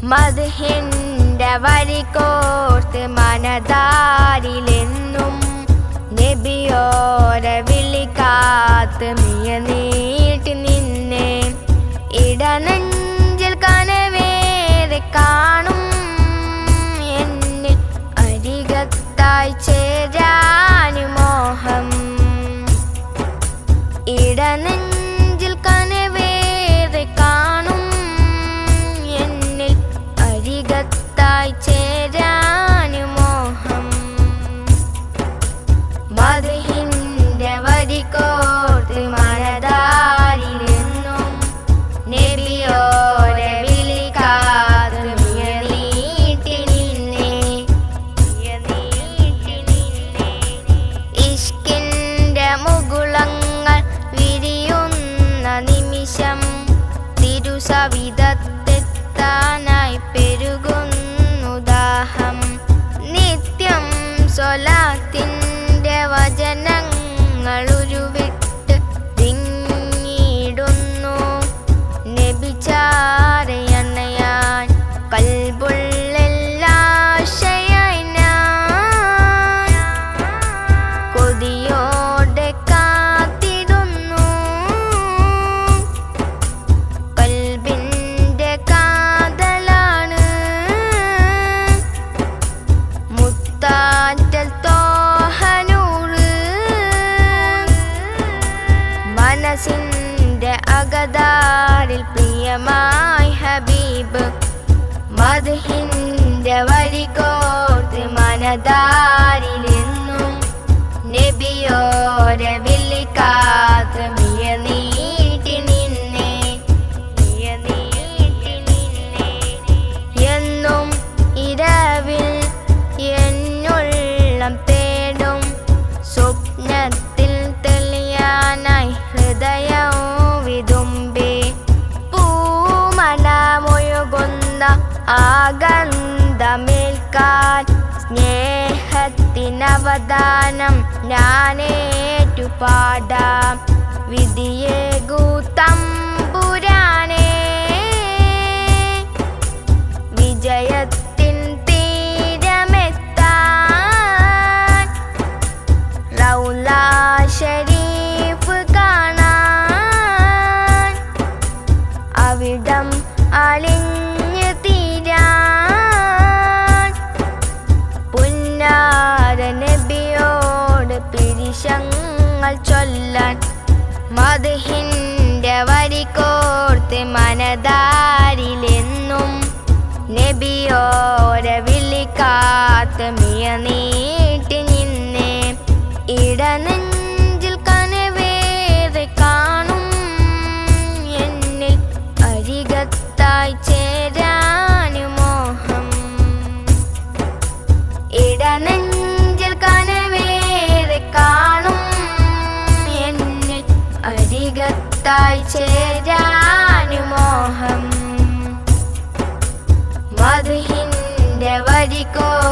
മധുഹിന്റെ വരികോർത്ത് മനതാരിലെന്നും നബിയോരെ വിളിക്കാത്ത് മിയ നീട്ടി നിന്നെ ഇടനെഞ്ചിൽ കനവേറെ കാണും എന്നിൽ അരികത്തായി ചേരാനു മോഹം ഇടനെഞ്ചിൽ കനവേറെ കാണും എന്നിൽ അരികത്തായി ചേരാനു മോഹം മധുഹിന്റെ വരികോർത്ത് മനതാരിലെന്നും നബിയോരെ വിളിക്കാതെ മിയ നീട്ടി നിന്നെ മിയ നീട്ടി നിന്നെ ഇഷ്കിന്റെ മുകുളങ്ങൾ വിരിയുന്ന നിമിഷം തിരുസവിധത്തെത്താനായി പെരുകുന്നു ദാഹം നിത്യം സ്വലാത്തിന്റെ വചനങ്ങൾ ഉരുവിട്ട് തിങ്ങിടുന്നു നബിചാരയണയാൻ കൽബുള്ളെല്ലാശയായി ഞാൻ കൊതിയോടെ കാത്തിടുന്നു കൽബിന്റെ കാതലാണ് മുത്താറ്റൽ തോഹനൂറ് മനസ്സിന്റെ അകതാരിൽ പ്രിയമായി ഹബീബ് മധുഹിന്റെ വരികോർത്ത് മനതാരിലെന്നും നബിയോരെ വിളിക്കാത്ത മിയ നീട്ടി നിന്നെ മിയ നീട്ടി നിന്നെ എന്നും ഇരവിൽ എന്നുള്ളം തേടും സ്വപ്നത്തിൽ തെളിയാനായി ഹൃദയവും വിതുമ്പി പൂമണമൊഴുകുന്ന ആഗന്ധമേൽക്കാൻ സ്നേഹത്തിനവദാനം ഞാനേറ്റു പാടാം വിധിയേകൂ തമ്പുരാനേ വിജയത്തിൻ തീരമെത്താൻ റൗല ഷരീഫ് കാണാൻ അവിടം അലിഞ്ഞു തീരാൻ പുന്നാര നബിയോട് പിരിശങ്ങൾ ചൊല്ലാൻ മധുഹിന്റെ വരികോർത്ത് മനതാരിലെന്നും നബിയോരെ വിളിക്കാത്ത മിയ നീട്ടി നിന്നെ ഇടനെഞ്ചിൽ കനവേറെ കാണും എന്നിൽ അരികത്തായി ചേരാനു മോഹം ഇടനെഞ്ചിൽ കനവേറെ കാണും എന്നിൽ അരികത്തായി ചേരാനു മോഹം മധുഹിന്റെ വരികോ